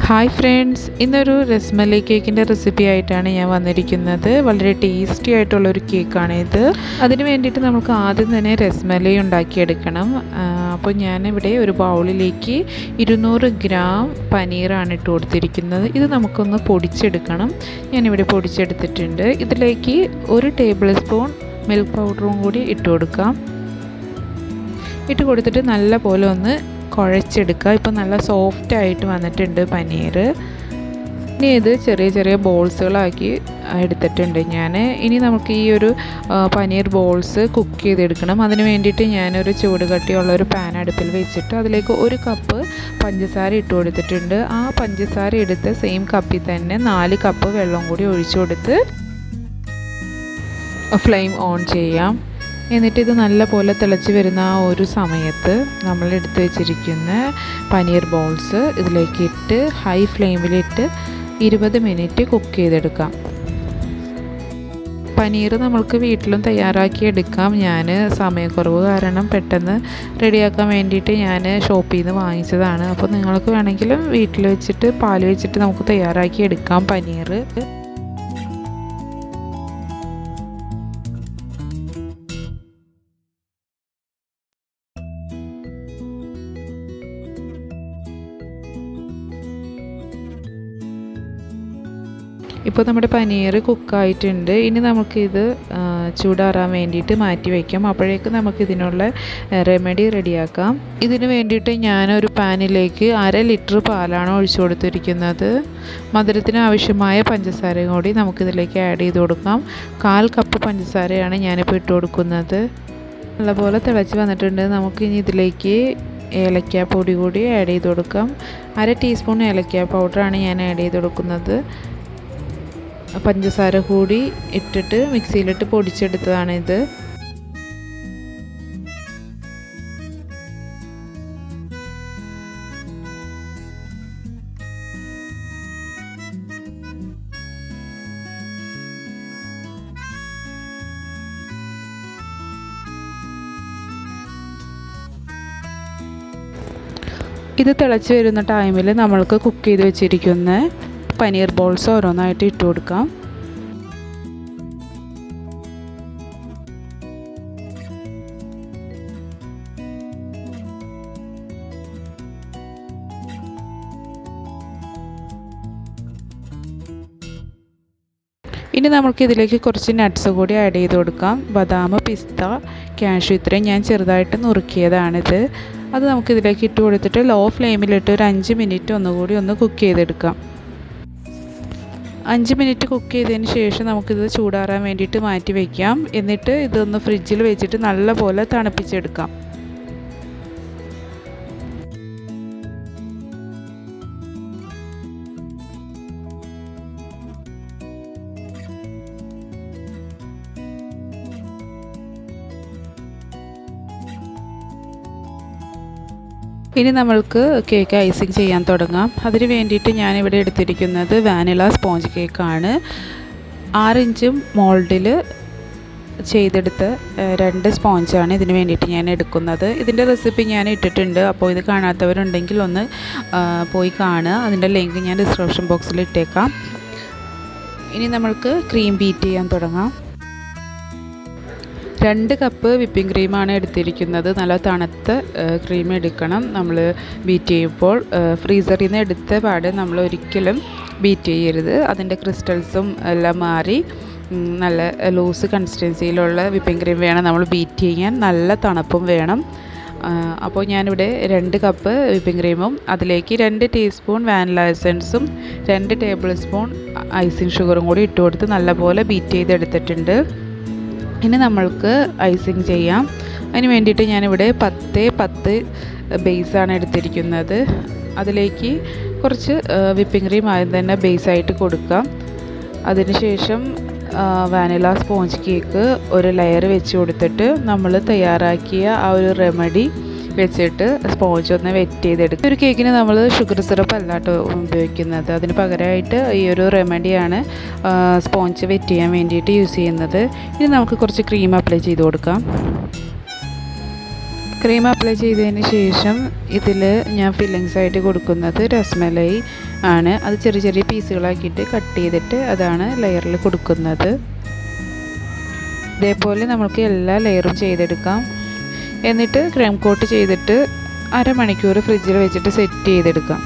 hi friends ഇന്നൊരു രസ്മലൈ കേക്കിൻ്റെ recipe ആയിട്ടാണ് ഞാൻ വന്നിരിക്കുന്നത് വളരെ ടേസ്റ്റി ആയിട്ടുള്ള ഒരു കേക്കാണ് ഇത് അതിന് വേണ്ടിയിട്ട് നമുക്ക് ആദ്യം തന്നെ രസ്മലൈ ഉണ്ടാക്കിയെടുക്കണം ആ, അപ്പോൾ ഞാനിവിടെ ഒരു ബൗളിലേക്ക് ഇരുന്നൂറ് ഗ്രാം പനീറാണ് ഇട്ട് കൊടുത്തിരിക്കുന്നത് ഇത് നമുക്കൊന്ന് പൊടിച്ചെടുക്കണം ഞാനിവിടെ പൊടിച്ചെടുത്തിട്ടുണ്ട് ഇതിലേക്ക് ഒരു ടേബിൾ സ്പൂൺ മിൽക്ക് പൗഡറും കൂടി ഇട്ട് കൊടുക്കാം ഇട്ട് കൊടുത്തിട്ട് നല്ല പോലെ ഒന്ന് കുഴച്ചെടുക്കുക ഇപ്പോൾ നല്ല സോഫ്റ്റ് ആയിട്ട് വന്നിട്ടുണ്ട് പനീർ ഇനി ഇത് ചെറിയ ചെറിയ ബോൾസുകളാക്കി എടുത്തിട്ടുണ്ട് ഞാൻ ഇനി നമുക്ക് ഈ ഒരു ആ, പനീർ ബോൾസ് കുക്ക് ചെയ്തെടുക്കണം അതിന് വേണ്ടിയിട്ട് ഞാനൊരു ചൂട് കട്ടിയുള്ള ഒരു പാൻ അടുപ്പിൽ വെച്ചിട്ട് അതിലേക്ക് ഒരു കപ്പ് പഞ്ചസാര ഇട്ട് കൊടുത്തിട്ടുണ്ട് ആ പഞ്ചസാര എടുത്ത് സെയിം കപ്പിൽ തന്നെ നാല് കപ്പ് വെള്ളം കൂടി ഒഴിച്ചു കൊടുത്ത് ഫ്ലെയിം ഓൺ ചെയ്യാം എന്നിട്ട് ഇത് നല്ല പോലെ തിളച്ച് വരുന്ന ആ ഒരു സമയത്ത് നമ്മൾ എടുത്ത് വെച്ചിരിക്കുന്ന പനീർ ബോൾസ് ഇതിലേക്ക് ഇട്ട് ഹൈ ഫ്ലെയിമിലിട്ട് ഇരുപത് മിനിറ്റ് കുക്ക് ചെയ്തെടുക്കാം പനീർ നമ്മൾക്ക് വീട്ടിലും തയ്യാറാക്കി എടുക്കാം ഞാൻ സമയക്കുറവ് കാരണം പെട്ടെന്ന് റെഡിയാക്കാൻ വേണ്ടിയിട്ട് ഞാൻ ഷോപ്പിൽ നിന്ന് വാങ്ങിച്ചതാണ് അപ്പോൾ നിങ്ങൾക്ക് വേണമെങ്കിലും വീട്ടിൽ വെച്ചിട്ട് പാൽ വെച്ചിട്ട് നമുക്ക് തയ്യാറാക്കി എടുക്കാം പനീർ ഇപ്പോൾ നമ്മുടെ പനീർ കുക്കായിട്ടുണ്ട് ഇനി നമുക്കിത് ആ, ചൂടാറാൻ വേണ്ടിയിട്ട് മാറ്റി വയ്ക്കാം അപ്പോഴേക്ക് നമുക്ക് ഇതിനുള്ള റെമഡി റെഡിയാക്കാം ഇതിന് വേണ്ടിയിട്ട് ഞാനൊരു പാനിലേക്ക് അര ലിറ്റർ പാലാണ് ഒഴിച്ചു കൊടുത്തിരിക്കുന്നത് മധുരത്തിന് ആവശ്യമായ പഞ്ചസാരയും കൂടി നമുക്കിതിലേക്ക് ആഡ് ചെയ്ത് കൊടുക്കാം കാൽ കപ്പ് പഞ്ചസാരയാണ് ഞാനിപ്പോൾ ഇട്ട് കൊടുക്കുന്നത് നല്ലപോലെ തിളച്ച് വന്നിട്ടുണ്ട് നമുക്ക് ഇനി ഇതിലേക്ക് ഏലക്ക പൊടി കൂടി ആഡ് ചെയ്ത് കൊടുക്കാം അര ടീസ്പൂൺ ഏലക്ക പൗഡറാണ് ഞാൻ ആഡ് ചെയ്ത് കൊടുക്കുന്നത് പഞ്ചസാര കൂടി ഇട്ടിട്ട് മിക്സിയിലിട്ട് പൊടിച്ചെടുത്തതാണ് ഇത് ഇത് തിളച്ച് വരുന്ന ടൈമിൽ നമ്മൾക്ക് കുക്ക് ചെയ്ത് വെച്ചിരിക്കുന്ന പനീർ ബോൾസ് ഓരോന്നായിട്ട് ഇട്ട് കൊടുക്കാം ഇനി നമുക്ക് ഇതിലേക്ക് കുറച്ച് നട്ട്സ് കൂടി ആഡ് ചെയ്ത് കൊടുക്കാം ബദാം പിസ്ത ക്യാഷു ഇത്രയും ഞാൻ ചെറുതായിട്ട് നുറുക്കിയതാണിത് അത് നമുക്ക് ഇതിലേക്ക് ഇട്ട് കൊടുത്തിട്ട് ലോ ഫ്ലെയിമിലിട്ട് ഒരു അഞ്ച് മിനിറ്റ് ഒന്നുകൂടി ഒന്ന് കുക്ക് ചെയ്തെടുക്കാം അഞ്ച് മിനിറ്റ് കുക്ക് ചെയ്തതിന് ശേഷം നമുക്കിത് ചൂടാറാൻ വേണ്ടിയിട്ട് മാറ്റി വയ്ക്കാം എന്നിട്ട് ഇതൊന്ന് ഫ്രിഡ്ജിൽ വെച്ചിട്ട് നല്ലപോലെ തണുപ്പിച്ചെടുക്കാം ഇനി നമ്മൾക്ക് കേക്ക് ഐസിങ് ചെയ്യാൻ തുടങ്ങാം അതിന് വേണ്ടിയിട്ട് ഞാനിവിടെ എടുത്തിരിക്കുന്നത് വാനില സ്പോഞ്ച് കേക്കാണ് ആറ് ഇഞ്ച് മോൾഡിൽ ചെയ്തെടുത്ത ഏഹ്, രണ്ട് സ്പോഞ്ചാണ് ഇതിന് വേണ്ടിയിട്ട് ഞാൻ എടുക്കുന്നത് ഇതിൻ്റെ റെസിപ്പി ഞാൻ ഇട്ടിട്ടുണ്ട് അപ്പോൾ ഇത് കാണാത്തവരുണ്ടെങ്കിൽ ഒന്ന് ആ, പോയി കാണുക അതിൻ്റെ ലിങ്ക് ഞാൻ ഡിസ്ക്രിപ്ഷൻ ബോക്സിൽ ഇട്ടേക്കാം ഇനി നമ്മൾക്ക് ക്രീം ബീറ്റ് ചെയ്യാൻ തുടങ്ങാം രണ്ട് കപ്പ് വിപ്പിംഗ് ക്രീമാണ് എടുത്തിരിക്കുന്നത് നല്ല തണുത്ത ക്രീം എടുക്കണം നമ്മൾ ബീറ്റ് ചെയ്യുമ്പോൾ ഫ്രീസറിൽ നിന്ന് എടുത്ത പാട് നമ്മൾ ഒരിക്കലും ബീറ്റ് ചെയ്യരുത് അതിൻ്റെ ക്രിസ്റ്റൽസും എല്ലാം മാറി ഉം, നല്ല ലൂസ് കൺസിസ്റ്റൻസിയിലുള്ള വിപ്പിംഗ് ക്രീം വേണം നമ്മൾ ബീറ്റ് ചെയ്യാൻ നല്ല തണുപ്പും വേണം ആ, അപ്പോൾ ഞാനിവിടെ രണ്ട് കപ്പ് വിപ്പിംഗ് ക്രീമും അതിലേക്ക് രണ്ട് ടീസ്പൂൺ വാനില എസൻസും രണ്ട് ടേബിൾ സ്പൂൺ ഐസിങ് ഷുഗറും കൂടി ഇട്ട് കൊടുത്ത് നല്ലപോലെ ബീറ്റ് ചെയ്തെടുത്തിട്ടുണ്ട് ഇനി നമ്മൾക്ക് ഐസിങ് ചെയ്യാം അതിന് വേണ്ടിയിട്ട് ഞാനിവിടെ പത്ത് പത്ത് ബേസാണ് എടുത്തിരിക്കുന്നത് അതിലേക്ക് കുറച്ച് വിപ്പിംഗ് ക്രീം ആദ്യം തന്നെ ബേസായിട്ട് കൊടുക്കാം അതിനുശേഷം വാനില സ്പോഞ്ച് കേക്ക് ഒരു ലെയർ വെച്ച് കൊടുത്തിട്ട് നമ്മൾ തയ്യാറാക്കിയ ആ ഒരു റെമഡി വെച്ചിട്ട് സ്പോഞ്ച് ഒന്ന് വെറ്റ് ചെയ്തെടുക്കും ഒരു കേക്കിന് നമ്മൾ ഷുഗർ സിറപ്പ് അല്ലാട്ടോ ഉപയോഗിക്കുന്നത് അതിന് പകരമായിട്ട് ഈ ഒരു റെമഡിയാണ് സ്പോഞ്ച് വെറ്റ് ചെയ്യാൻ വേണ്ടിയിട്ട് യൂസ് ചെയ്യുന്നത് ഇനി നമുക്ക് കുറച്ച് ക്രീം അപ്ലൈ ചെയ്ത് കൊടുക്കാം ക്രീം അപ്ലൈ ചെയ്തതിന് ശേഷം ഇതിൽ ഞാൻ ഫില്ലിങ്സ് ആയിട്ട് കൊടുക്കുന്നത് രസ്മലൈ ആണ് അത് ചെറിയ ചെറിയ പീസുകളാക്കിയിട്ട് കട്ട് ചെയ്തിട്ട് അതാണ് ലെയറിൽ കൊടുക്കുന്നത് ഇതേപോലെ നമുക്ക് എല്ലാ ലെയറും ചെയ്തെടുക്കാം എന്നിട്ട് ക്രീം കോട്ട് ചെയ്തിട്ട് അരമണിക്കൂർ ഫ്രിഡ്ജിൽ വെച്ചിട്ട് സെറ്റ് ചെയ്തെടുക്കാം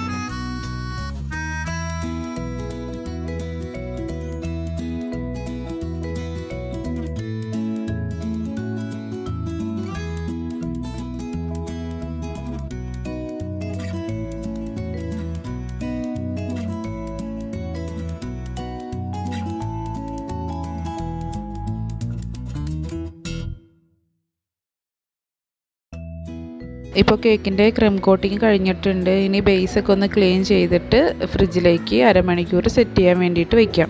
ഇപ്പോൾ കേക്കിൻ്റെ ക്രീം കോട്ടിങ് കഴിഞ്ഞിട്ടുണ്ട് ഇനി ബേസൊക്കെ ഒന്ന് ക്ലീൻ ചെയ്തിട്ട് ഫ്രിഡ്ജിലേക്ക് അരമണിക്കൂർ സെറ്റ് ചെയ്യാൻ വേണ്ടിയിട്ട് വയ്ക്കാം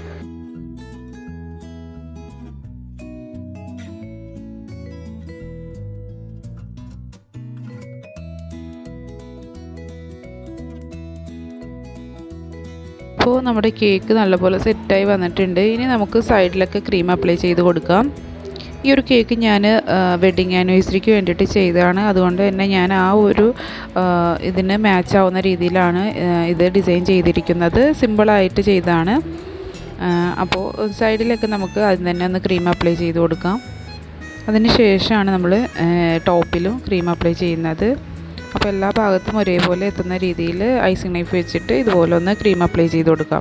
അപ്പോൾ നമ്മുടെ കേക്ക് നല്ലപോലെ സെറ്റായി വന്നിട്ടുണ്ട് ഇനി നമുക്ക് സൈഡിലൊക്കെ ക്രീം അപ്ലൈ ചെയ്ത് കൊടുക്കാം ഈ ഒരു കേക്ക് ഞാൻ വെഡ്ഡിങ് ആനിവേഴ്സറിക്ക് വേണ്ടിയിട്ട് ചെയ്തതാണ് അതുകൊണ്ട് തന്നെ ഞാൻ ആ ഒരു ഇതിന് മാച്ച് ആവുന്ന രീതിയിലാണ് ഇത് ഡിസൈൻ ചെയ്തിരിക്കുന്നത് സിമ്പിളായിട്ട് ചെയ്തതാണ് അപ്പോൾ സൈഡിലൊക്കെ നമുക്ക് അതിന് തന്നെ ഒന്ന് ക്രീം അപ്ലൈ ചെയ്ത് കൊടുക്കാം അതിന് ശേഷമാണ് നമ്മൾ ടോപ്പിലും ക്രീം അപ്ലൈ ചെയ്യുന്നത് അപ്പോൾ എല്ലാ ഭാഗത്തും ഒരേപോലെ എത്തുന്ന രീതിയിൽ ഐസിങ് നൈഫ് വെച്ചിട്ട് ഇതുപോലെ ഒന്ന് ക്രീം അപ്ലൈ ചെയ്ത് കൊടുക്കാം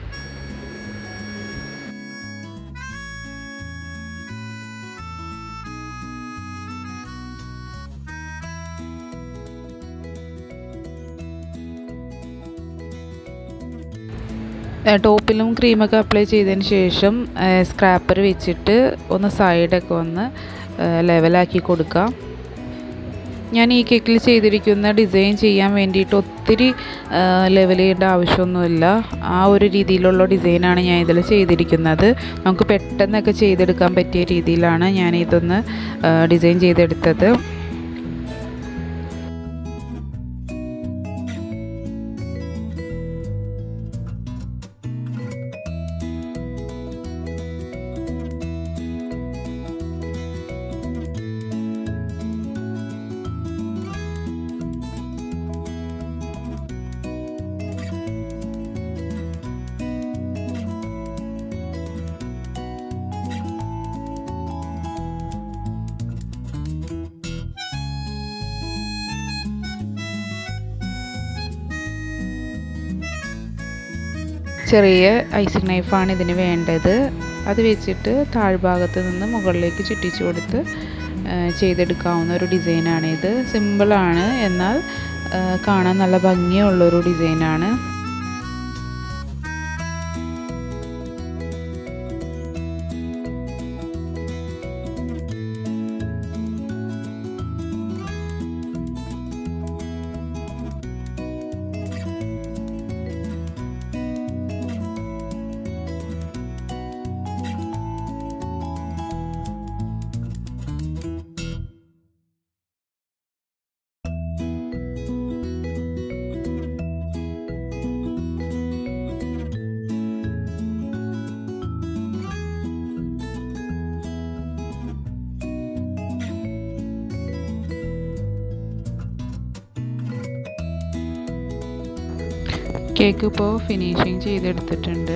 ടോപ്പിലും ക്രീമൊക്കെ അപ്ലൈ ചെയ്തതിന് ശേഷം സ്ക്രാപ്പർ വെച്ചിട്ട് ഒന്ന് സൈഡൊക്കെ ഒന്ന് ലെവലാക്കി കൊടുക്കാം ഞാൻ ഈ കേക്കിൽ ചെയ്തിരിക്കുന്ന ഡിസൈൻ ചെയ്യാൻ വേണ്ടിയിട്ട് ഒത്തിരി ലെവൽ ചെയ്യേണ്ട ആവശ്യമൊന്നുമില്ല ആ ഒരു രീതിയിലുള്ള ഡിസൈനാണ് ഞാൻ ഇതിൽ ചെയ്തിരിക്കുന്നത് നമുക്ക് പെട്ടെന്നൊക്കെ ചെയ്തെടുക്കാൻ പറ്റിയ രീതിയിലാണ് ഞാൻ ഇതൊന്ന് ഡിസൈൻ ചെയ്തെടുത്തത് ചെറിയ ഐസിങ് നൈഫാണ് ഇതിന് വേണ്ടത് അത് വെച്ചിട്ട് താഴ്ഭാഗത്ത് നിന്ന് മുകളിലേക്ക് ചുറ്റിച്ചു കൊടുത്ത് ചെയ്തെടുക്കാവുന്ന ഒരു ഡിസൈനാണ് ഇത് സിമ്പിളാണ് എന്നാൽ കാണാൻ നല്ല ഭംഗിയുള്ളൊരു ഡിസൈനാണ് കേക്ക് ഇപ്പോൾ ഫിനിഷിങ് ചെയ്തെടുത്തിട്ടുണ്ട്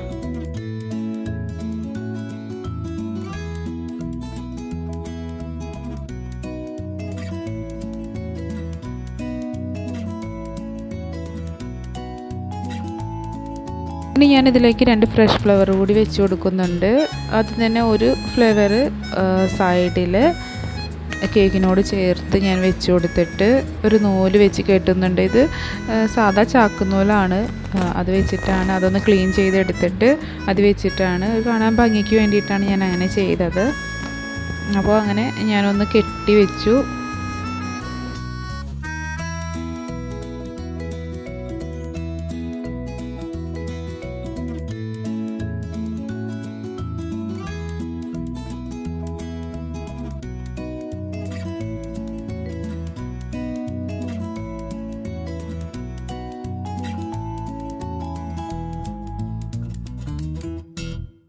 ഇനി ഞാൻ ഇതിലേക്ക് രണ്ട് ഫ്രഷ് ഫ്ലവർ കൂടി വെച്ച് കൊടുക്കുന്നുണ്ട് അത് തന്നെ ഒരു ഫ്ലേവർ സൈഡിൽ കേക്കിനോട് ചേർത്ത് ഞാൻ വെച്ച് കൊടുത്തിട്ട് ഒരു നൂല് വെച്ച് കെട്ടുന്നുണ്ട് ഇത് സാധാ ചാക്കുന്നൂലാണ് അത് വെച്ചിട്ടാണ് അതൊന്ന് ക്ലീൻ ചെയ്തെടുത്തിട്ട് അത് വെച്ചിട്ടാണ് കാണാൻ ഭംഗിക്ക് വേണ്ടിയിട്ടാണ് ഞാൻ അങ്ങനെ ചെയ്തത് അപ്പോൾ അങ്ങനെ ഞാനൊന്ന് കെട്ടി വെച്ചു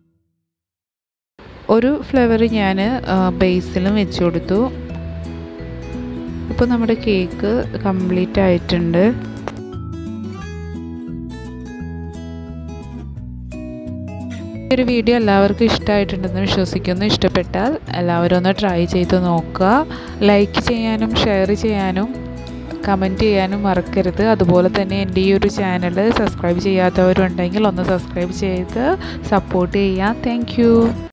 ഒരു ഫ്ലേവർ ഞാൻ ബേസിലും വെച്ച് കൊടുത്തു ഇപ്പോൾ നമ്മുടെ കേക്ക് കംപ്ലീറ്റ് ആയിട്ടുണ്ട് ഈ ഒരു വീഡിയോ എല്ലാവർക്കും ഇഷ്ടമായിട്ടുണ്ടെന്ന് വിശ്വസിക്കുന്നു ഇഷ്ടപ്പെട്ടാൽ എല്ലാവരും ഒന്ന് ട്രൈ ചെയ്ത് നോക്കുക ലൈക്ക് ചെയ്യാനും ഷെയർ ചെയ്യാനും കമൻറ്റ് ചെയ്യാനും മറക്കരുത് അതുപോലെ തന്നെ എൻ്റെ ഈ ഒരു ചാനൽ സബ്സ്ക്രൈബ് ചെയ്യാത്തവരുണ്ടെങ്കിൽ ഒന്ന് സബ്സ്ക്രൈബ് ചെയ്ത് സപ്പോർട്ട് ചെയ്യാം താങ്ക്